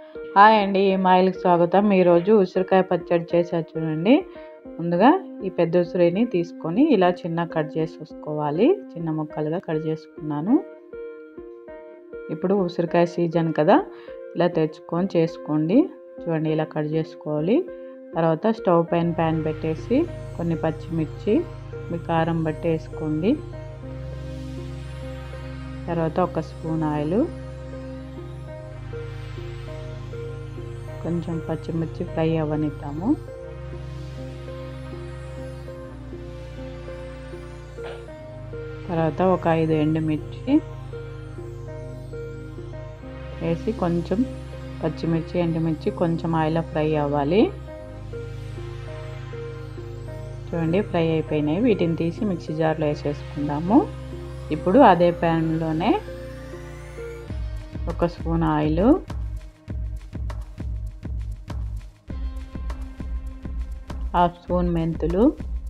hi అండి మాయిల్కి స్వాగతం ఈరోజు ఉసిరికాయ పచ్చడి చేసా చూడండి ముందుగా ఈ పెద్ద ఉసిరిని తీసుకొని ఇలా చిన్న కట్ చేసుకోవాలి చిన్న ముక్కలుగా కట్ చేసుకున్నాను ఇప్పుడు ఉసిరికాయ సీజన్ కదా ఇలా తెచ్చుకొని చేసుకోండి చూడండి ఇలా కట్ చేసుకోవాలి తర్వాత స్టవ్ పైన ప్యాన్ పెట్టేసి కొన్ని పచ్చిమిర్చి మీ కారం బట్టి వేసుకోండి తర్వాత ఒక స్పూన్ ఆయిల్ కొంచెం పచ్చిమిర్చి ఫ్రై అవ్వనిద్దాము తర్వాత ఒక ఐదు ఎండుమిర్చి వేసి కొంచెం పచ్చిమిర్చి ఎండుమిర్చి కొంచెం ఆయిల్ ఫ్రై అవ్వాలి చూడండి ఫ్రై అయిపోయినాయి వీటిని తీసి మిక్సీ జార్లో వేసేసుకుందాము ఇప్పుడు అదే ప్యాన్లోనే ఒక స్పూన్ ఆయిల్ హాఫ్ స్పూన్ మెంతులు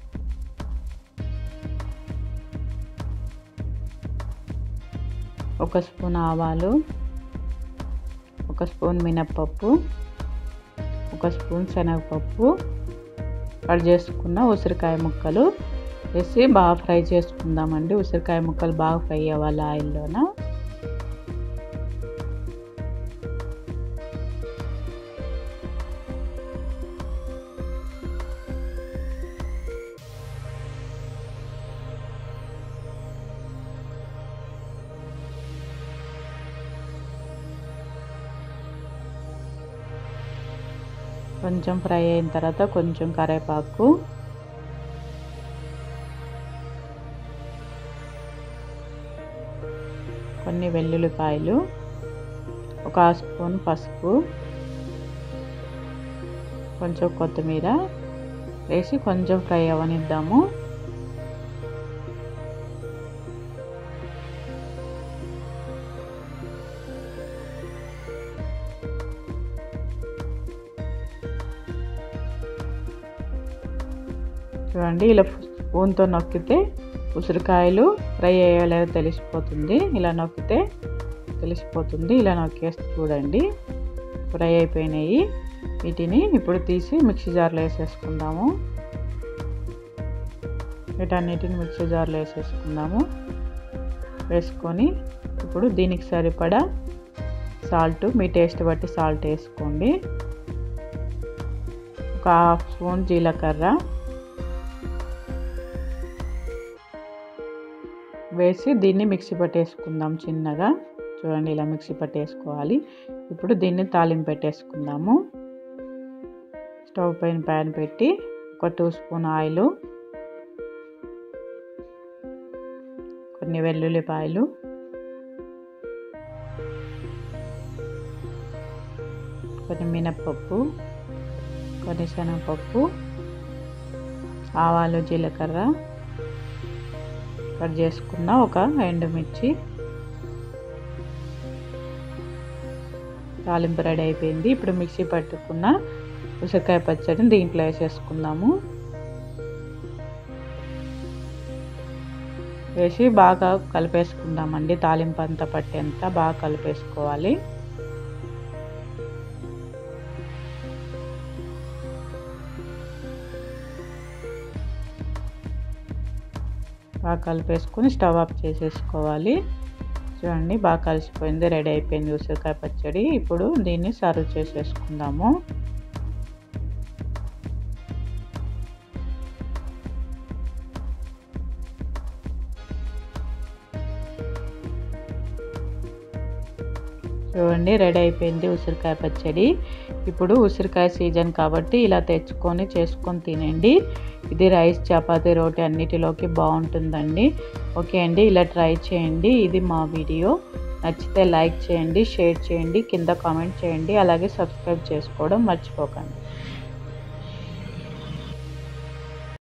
ఒక స్పూన్ ఆవాలు ఒక స్పూన్ మినప్పప్పు ఒక స్పూన్ శనగపప్పు కట్ చేసుకున్న ఉసిరికాయ ముక్కలు వేసి బాగా ఫ్రై చేసుకుందామండి ఉసిరికాయ ముక్కలు బాగా ఫ్రై అవ్వాలి ఆయిల్లోన కొంచెం ఫ్రై అయిన తర్వాత కొంచెం కరివేపాకు కొన్ని వెల్లుల్లిపాయలు ఒక స్పూన్ పసుపు కొంచెం కొత్తిమీర వేసి కొంచెం ఫ్రై అవ్వనిద్దాము చూడండి ఇలా స్పూన్తో నొక్కితే ఉసిరికాయలు ఫ్రై అయ్యేలాగా తెలిసిపోతుంది ఇలా నొక్కితే తెలిసిపోతుంది ఇలా నొక్కేసి చూడండి ఫ్రై అయిపోయినాయి వీటిని ఇప్పుడు తీసి మిక్సీ జార్లో వేసేసుకుందాము వీటన్నిటిని మిక్సీ జార్లో వేసేసుకుందాము వేసుకొని ఇప్పుడు దీనికి సరిపడా సాల్ట్ మీ టేస్ట్ బట్టి సాల్ట్ వేసుకోండి ఒక హాఫ్ స్పూన్ జీలకర్ర వేసి దీన్ని మిక్సీ పట్టేసుకుందాం చిన్నగా చూడండి ఇలా మిక్సీ పట్టేసుకోవాలి ఇప్పుడు దీన్ని తాలింపు పెట్టేసుకుందాము స్టవ్ పైన ప్యాన్ పెట్టి ఒక టూ స్పూన్ ఆయిల్ కొన్ని వెల్లుల్లిపాయలు కొన్ని మినప్పప్పు కొన్ని శనగపప్పు ఆవాలు జీలకర్ర కట్ చేసుకున్న ఒక ఎండుమిర్చి తాలింపు రెడీ అయిపోయింది ఇప్పుడు మిక్సీ పట్టుకున్న ఉసిరికాయ పచ్చడిని దీంట్లో వేసేసుకుందాము వేసి బాగా కలిపేసుకుందామండి తాలింపు అంతా పట్టేంత బాగా కలిపేసుకోవాలి బాగా కలిపేసుకొని స్టవ్ ఆఫ్ చేసేసుకోవాలి చూడండి బాగా కలిసిపోయింది రెడీ అయిపోయింది ఉసిరికాయ పచ్చడి ఇప్పుడు దీన్ని సర్వ్ చేసేసుకుందాము చూడండి రెడీ అయిపోయింది ఉసిరికాయ పచ్చడి ఇప్పుడు ఉసిరికాయ సీజన్ కాబట్టి ఇలా తెచ్చుకొని చేసుకొని తినండి ఇది రైస్ చపాతీ రోటీ అన్నిటిలోకి బాగుంటుందండి ఓకే అండి ఇలా ట్రై చేయండి ఇది మా వీడియో నచ్చితే లైక్ చేయండి షేర్ చేయండి కింద కామెంట్ చేయండి అలాగే సబ్స్క్రైబ్ చేసుకోవడం మర్చిపోకండి